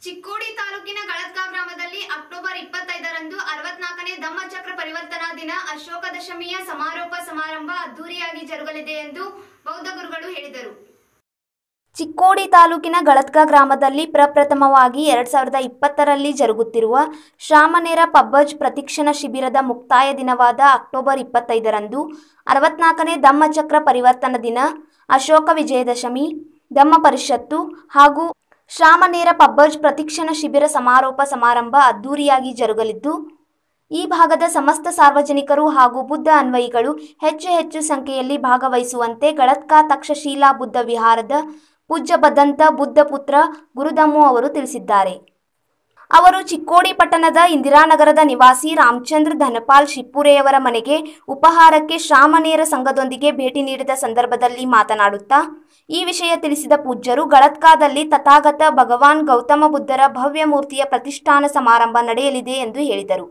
ಚಿಕ್ಕೋಡಿ ತಾಲೂಕಿನ ಗಳತ್ಕಾ ಗ್ರಾಮದಲ್ಲಿ ಅಕ್ಟೋಬರ್ ಇಪ್ಪತ್ತೈದರಂದು ಅರವತ್ನಾಲ್ಕನೇ ಧಮ್ಮಚಕ್ರ ಪರಿವರ್ತನಾ ದಿನ ಅಶೋಕ ದಶಮಿಯ ಸಮಾರೋಪ ಸಮಾರಂಭ ಅದ್ದೂರಿಯಾಗಿ ಜರುಗಲಿದೆ ಎಂದು ಬೌದ್ಧ ಗುರುಗಳು ಹೇಳಿದರು ಚಿಕ್ಕೋಡಿ ತಾಲೂಕಿನ ಗಳತ್ಕಾ ಗ್ರಾಮದಲ್ಲಿ ಪ್ರಪ್ರಥಮವಾಗಿ ಎರಡ್ ಸಾವಿರದ ಇಪ್ಪತ್ತರಲ್ಲಿ ಜರುಗುತ್ತಿರುವ ಶ್ರಾಮನೇರ ಪಬ್ಬಜ್ ಪ್ರತಿಕ್ಷಣ ಶಿಬಿರದ ಮುಕ್ತಾಯ ದಿನವಾದ ಅಕ್ಟೋಬರ್ ಇಪ್ಪತ್ತೈದರಂದು ಅರವತ್ನಾಲ್ಕನೇ ಧಮ್ಮಚಕ್ರ ಪರಿವರ್ತನ ದಿನ ಅಶೋಕ ವಿಜಯದಶಮಿ ಧಮ್ಮ ಪರಿಷತ್ತು ಹಾಗೂ ಶ್ರಾಮನೇರ ಪಬ್ಬಜ್ ಪ್ರತಿಕ್ಷಣ ಶಿಬಿರ ಸಮಾರೋಪ ಸಮಾರಂಭ ಅದ್ದೂರಿಯಾಗಿ ಜರುಗಲಿದ್ದು ಈ ಭಾಗದ ಸಮಸ್ತ ಸಾರ್ವಜನಿಕರು ಹಾಗೂ ಬುದ್ಧ ಅನ್ವಯಿಗಳು ಹೆಚ್ಚು ಹೆಚ್ಚು ಸಂಖ್ಯೆಯಲ್ಲಿ ಭಾಗವಹಿಸುವಂತೆ ಗಳತ್ಕಾ ತಕ್ಷಶೀಲಾ ಬುದ್ಧ ವಿಹಾರದ ಪೂಜ್ಯ ಬದ್ದಂತ ಬುದ್ಧ ಪುತ್ರ ಗುರುದಮ್ಮು ಅವರು ತಿಳಿಸಿದ್ದಾರೆ ಅವರು ಚಿಕ್ಕೋಡಿ ಪಟ್ಟಣದ ಇಂದಿರಾನಗರದ ನಿವಾಸಿ ರಾಮಚಂದ್ರ ಧನಪಾಲ್ ಶಿಪ್ಪುರೆಯವರ ಮನೆಗೆ ಉಪಹಾರಕ್ಕೆ ಶ್ರಾಮನೇರ ಸಂಘದೊಂದಿಗೆ ಭೇಟಿ ನೀಡಿದ ಸಂದರ್ಭದಲ್ಲಿ ಮಾತನಾಡುತ್ತಾ ಈ ವಿಷಯ ತಿಳಿಸಿದ ಪೂಜ್ಯರು ಗಳತ್ಕಾದಲ್ಲಿ ತಥಾಗತ ಭಗವಾನ್ ಗೌತಮ ಬುದ್ಧರ ಭವ್ಯ ಮೂರ್ತಿಯ ಪ್ರತಿಷ್ಠಾನ ಸಮಾರಂಭ ನಡೆಯಲಿದೆ ಎಂದು ಹೇಳಿದರು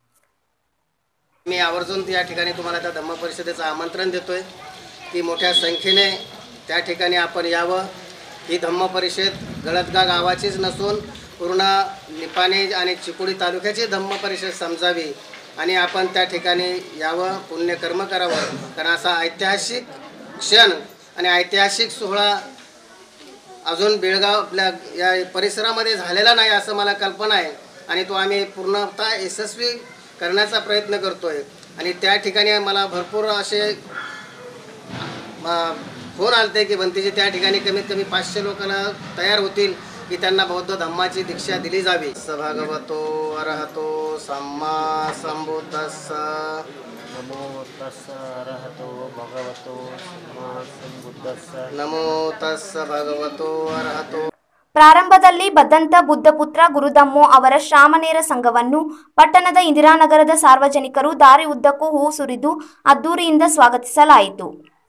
मी आवर्जून या ठिकाणी तुम्हाला त्या धम्म परिषदेचं आमंत्रण देतोय की मोठ्या संख्येने त्या ठिकाणी आपण यावं ही धम्म परिषद गळतगा गावाचीच नसून पूर्ण निपाणी आणि चिकोडी तालुक्याची धम्म परिषद समजावी आणि आपण त्या ठिकाणी यावं पुण्यकर्म करावं कारण असा ऐतिहासिक क्षण आणि ऐतिहासिक सोहळा अजून बेळगाव आपल्या या परिसरामध्ये झालेला नाही असं मला कल्पना आहे आणि तो आम्ही पूर्णतः यशस्वी करण्याचा प्रयत्न करतो आहे आणि त्या ठिकाणी मला भरपूर असे म- फोन आलते की भंतीजी त्या ठिकाणी कमीत कमी पाचशे लोकांना तयार होतील की त्यांना बौद्ध धम्माची दीक्षा दिली जावी स भगवतो अरहतो सम्मा संबुद्धस्स नमो तस्स अरहतो भगवतो सम्मा सम्बुद्धस्स नमो तस्स भगवतो अरहतो ಪ್ರಾರಂಭದಲ್ಲಿ ಬದ್ದಂತ ಬುದ್ಧಪುತ್ರ ಗುರುದಮ್ಮು ಅವರ ಶ್ರಾಮನೇರ ಸಂಘವನ್ನು ಪಟ್ಟಣದ ಇಂದಿರಾನಗರದ ಸಾರ್ವಜನಿಕರು ದಾರಿ ಉದ್ದಕ್ಕೂ ಹೂ ಸುರಿದು ಅದ್ದೂರಿಯಿಂದ ಸ್ವಾಗತಿಸಲಾಯಿತು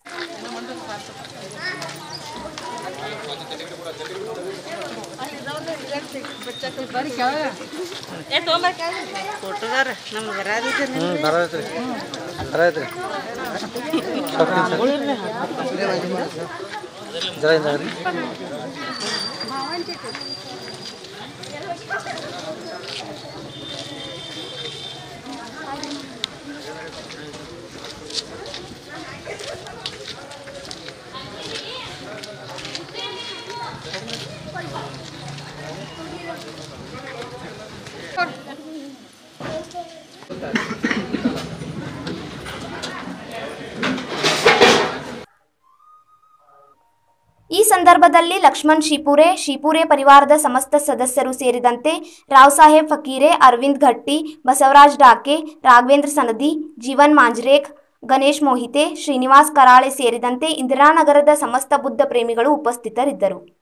ಫೋಟೋದಾರ ನಮ್ಗೆ ಬರೋದಿದ್ದ ಈ ಸಂದರ್ಭದಲ್ಲಿ ಲಕ್ಷ್ಮಣ್ ಶಿಪುರೆ ಶಿಪುರೆ ಪರಿವಾರದ ಸಮಸ್ತ ಸದಸ್ಯರು ಸೇರಿದಂತೆ ರಾವ್ ಸಾಹೇಬ್ ಫಕೀರೆ ಅರವಿಂದ್ ಘಟ್ಟಿ ಬಸವರಾಜ್ ಡಾಕೆ ರಾಘವೇಂದ್ರ ಸನದಿ ಜೀವನ್ ಮಾಂಜ್ರೇಕ್ ಗಣೇಶ್ ಮೋಹಿತೆ ಶ್ರೀನಿವಾಸ್ ಕರಾಳೆ ಸೇರಿದಂತೆ ಇಂದಿರಾನಗರದ ಸಮಸ್ತ ಬುದ್ಧ ಪ್ರೇಮಿಗಳು ಉಪಸ್ಥಿತರಿದ್ದರು